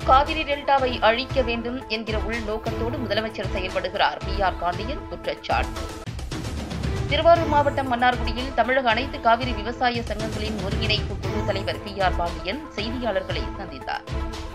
காவிரி டெல்டாவை அழிக்க வேண்டும் என்கிற உள்நோக்கத்தோடு முதலமைச்சர் செயல்படுகிறார் பி ஆர் பாண்டியன் குற்றச்சாட்டு திருவாரூர் மாவட்டம் மன்னார்குடியில் தமிழக அனைத்து காவிரி விவசாய சங்கங்களின் ஒருங்கிணைப்பு குழு தலைவர் பி ஆர் பாண்டியன் செய்தியாளர்களை சந்தித்தார்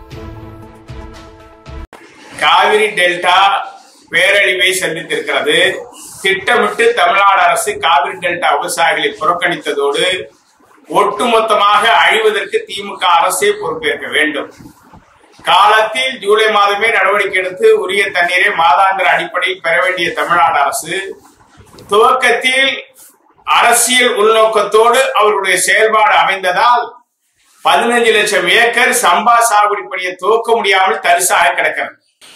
காவிரி டெல்டா பேரழிவை சந்தித்திருக்கிறது திட்டமிட்டு தமிழ்நாடு அரசு காவிரி டெல்டா விவசாயிகளை புறக்கணித்ததோடு ஒட்டுமொத்தமாக அழிவதற்கு திமுக அரசே பொறுப்பேற்க வேண்டும் காலத்தில் ஜூலை மாதமே நடவடிக்கை எடுத்து உரிய தண்ணீரை மாதாந்திர அடிப்படையில் பெற வேண்டிய தமிழ்நாடு அரசு துவக்கத்தில் அரசியல் உள்நோக்கத்தோடு அவர்களுடைய செயல்பாடு அமைந்ததால் பதினஞ்சு லட்சம் ஏக்கர் சம்பா சாகுபடி பணியை துவக்க முடியாமல் தரிசாக கிடக்கிறது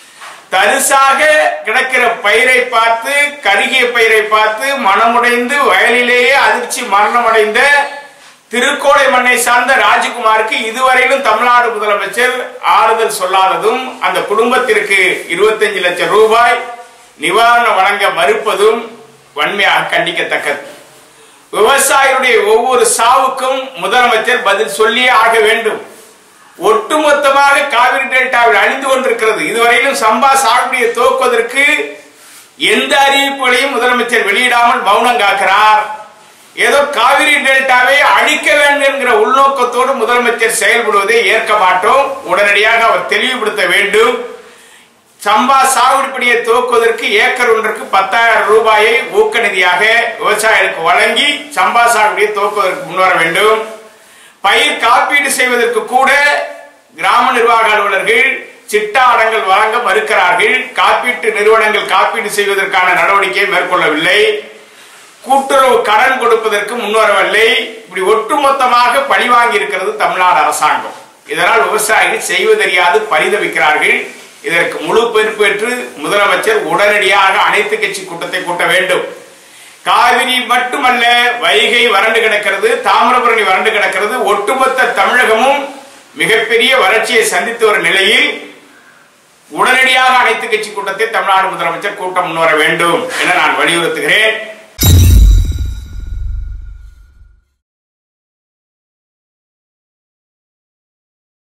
தரிசாக கிடக்கிற பயிரை பார்த்து கருகிய பயிரை பார்த்து மனமுடைந்து வயலிலேயே அதிர்ச்சி மரணமடைந்த திருக்கோளை மண்ணை சார்ந்த ராஜகுமாருக்கு இதுவரையிலும் தமிழ்நாடு முதலமைச்சர் ஆறுதல் சொல்லாததும் அந்த குடும்பத்திற்கு இருபத்தஞ்சு லட்சம் ரூபாய் நிவாரணம் வழங்க மறுப்பதும் வன்மையாக கண்டிக்கத்தக்கது விவசாயியுடைய ஒவ்வொரு சாவுக்கும் முதலமைச்சர் பதில் சொல்லியே ஆக வேண்டும் ஒட்டுமொத்தமாக காவிரி டெல்டாவில் அழிந்து கொண்டிருக்கிறது இதுவரையிலும் சம்பா சாகுபடியை துவக்குவதற்கு எந்த அறிவிப்புகளையும் முதலமைச்சர் வெளியிடாமல் மௌனம் காக்கிறார் ஏதோ காவிரி டெல்டாவை அழிக்க வேண்டும் என்கிற உள்நோக்கத்தோடு முதலமைச்சர் செயல்படுவதை ஏற்க மாட்டோம் உடனடியாக அவர் தெளிவுபடுத்த வேண்டும் சம்பா சாகுபடி பணியை துவக்குவதற்கு ஏக்கர் ஒன்றுக்கு பத்தாயிரம் ரூபாயை ஊக்க நிதியாக விவசாயிகளுக்கு வழங்கி சம்பா சாகுபடியை துவக்குவதற்கு முன்வர வேண்டும் பயிர் காப்பீடு செய்வதற்கு கூட கிராம நிர்வாக அலுவலர்கள் சிட்டா அடங்கல் வழங்க மறுக்கிறார்கள் காப்பீட்டு நிறுவனங்கள் காப்பீடு செய்வதற்கான நடவடிக்கையை மேற்கொள்ளவில்லை கூட்டுறவு கடன் கொடுப்பதற்கு முன்வரவில்லை இப்படி ஒட்டுமொத்தமாக பழிவாங்கி இருக்கிறது தமிழ்நாடு அரசாங்கம் இதனால் விவசாயிகள் செய்வதறியாது பரிதவிக்கிறார்கள் இதற்கு முழு பொறுப்பேற்று முதலமைச்சர் உடனடியாக அனைத்து கட்சி கூட்டத்தை கூட்ட வேண்டும் காவிரி மட்டுமல்ல வைகை வறண்டு கிடக்கிறது தாமிரபரணி வறண்டு கிடக்கிறது ஒட்டுமொத்த தமிழகமும் மிகப்பெரிய வறட்சியை சந்தித்து வரும் நிலையில் உடனடியாக அனைத்து கட்சி கூட்டத்தை தமிழ்நாடு முதலமைச்சர் கூட்டம் முன்வர வேண்டும் என நான் வலியுறுத்துகிறேன்